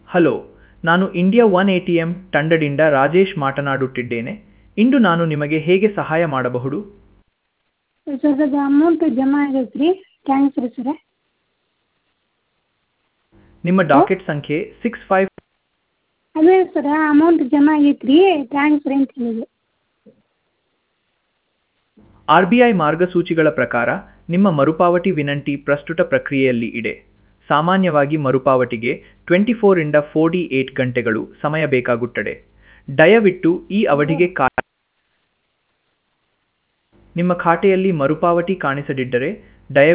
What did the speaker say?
hello ನಾನು India one A T M ತಂಡದಿಂದ ರಾಜೇಶ್ ಮಾತನಾಡುತ್ತಿದ್ದೇನೆ ಇಂದು ನಾನು ನಿಮಗೆ ಹೇಗೆ ಸಹಾಯ ಮಾಡಬಹುದು ಸರ್ ಅದು ಅಮೌಂಟ್ ಜಮಾ ಆಗೈತೆ ರೀ ಥ್ಯಾಂಕ್ಸ್ ರೀ ಸರ ನಿಮ್ಮ ಡಾಕೆಟ್ ಸಂಖ್ಯೆ ಸಿಕ್ಸ್ ಫೈವ್ ಅದೇ ಸರ ಅಮೌಂಟ್ ಜಮಾ ಆಗೈತೆ ರೀ ಥ್ಯಾಂಕ್ಸ್ ರೀ ಅಂತ ಹೇಳಿದೆ ಆರ್ ಬಿ ಐ ಮಾರ್ಗಸೂಚಿಗಳ ಪ್ರಕಾರ ನಿಮ್ಮ ಮರುಪಾವತಿ ವಿನಂತಿ ಪ್ರಸ್ತುತ ಪ್ರಕ್ರಿಯೆಯಲ್ಲಿ ಇದೆ ಸಾಮಾನ್ಯವಾಗಿ ಮರುಪಾವತಿಗೆ ಟ್ವೆಂಟಿ ಫೋರಿಂದ ಫೋರ್ಟಿ ಏಟ್ ಗಂಟೆಗಳು ಸಮಯ ಬೇಕಾಗುತ್ತದೆ ದಯವಿಟ್ಟು ಈ ಅವಧಿಗೆ ಕಾ ನಿಮ್ಮ ಖಾತೆಯಲ್ಲಿ ಮರುಪಾವತಿ ಕಾಣಿಸದಿದ್ದರೆ ದಯವಿಟ್ಟು